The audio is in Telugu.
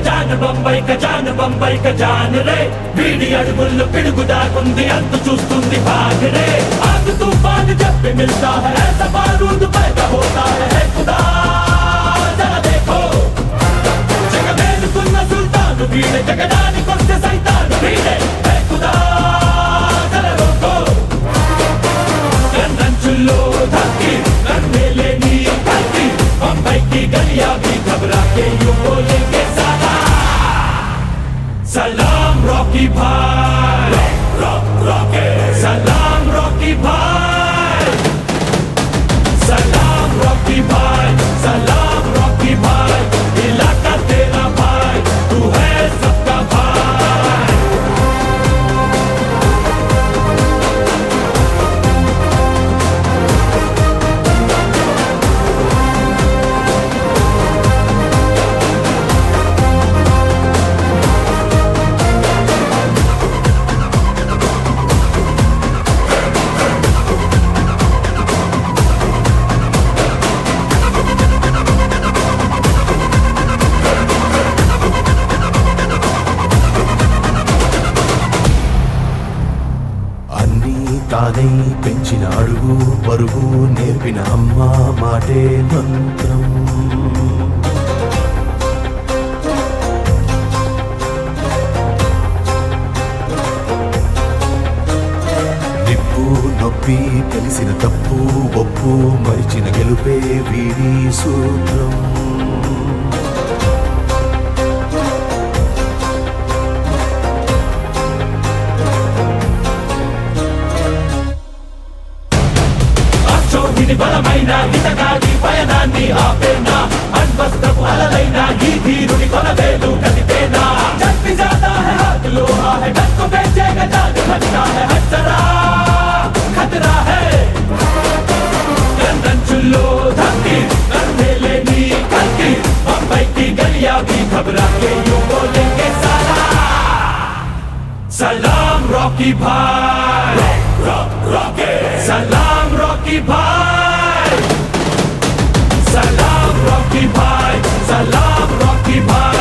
ఖజాన బొంబై ఖజాన బొంబై ఖజాన రే వీడి అడుగుల్లో పిడుగు దాకుంది అంతు చూస్తుంది భాగరే ఆగు తూఫాన్ చెప్పి మిల్తా है ऐसा बारूद पैदा होता है है खुदा जरा देखो జగమేలుకున్న సుల్తాను వీడే జగడానికొస్తే సైతాను వీడే హే ఖుదా జర రోకో కన్నంచుల్లో ధక్కి నన్నేలే నీ కల్కి బొంబైకి గలియా भी घबरा के यूं बोलेंगे साला सलाम रॉकी भाई रॉक रॉके सलाम रॉकी भाई सलाम रॉकी भाई सलाम रॉकी भाई इलाका तेरा भाई तू है सबका भाई అన్నీ తానై పెంచిన అడుగు పరుగు నేర్పిన అమ్మ మాటే మంత్రం నిప్పు నొప్పి తెలిసిన తప్పు ఒప్పు మరిచిన గెలుపే వీడి సూత్రం అశోధిని బలమైన ఇతగాడి పయనాన్ని ఆపేనా అన్వస్త్రపు అలలైన ఈ ధీరుని కొలవేలు కదిపేనా చప్పి జాతా है हाथ लोहा है डर को बेचेगा जान खतरा है हजरा खतरा है కన్నంచుల్లో ధక్కి నన్నేలే నీ కల్కి బొంబై की गलियां भी घबरा के यूं बोलेंगे साला सलाम रॉकी भाई रॉक रॉके सलाम रॉकी भाई सलाम रॉकी भाई सलाम रॉकी भाई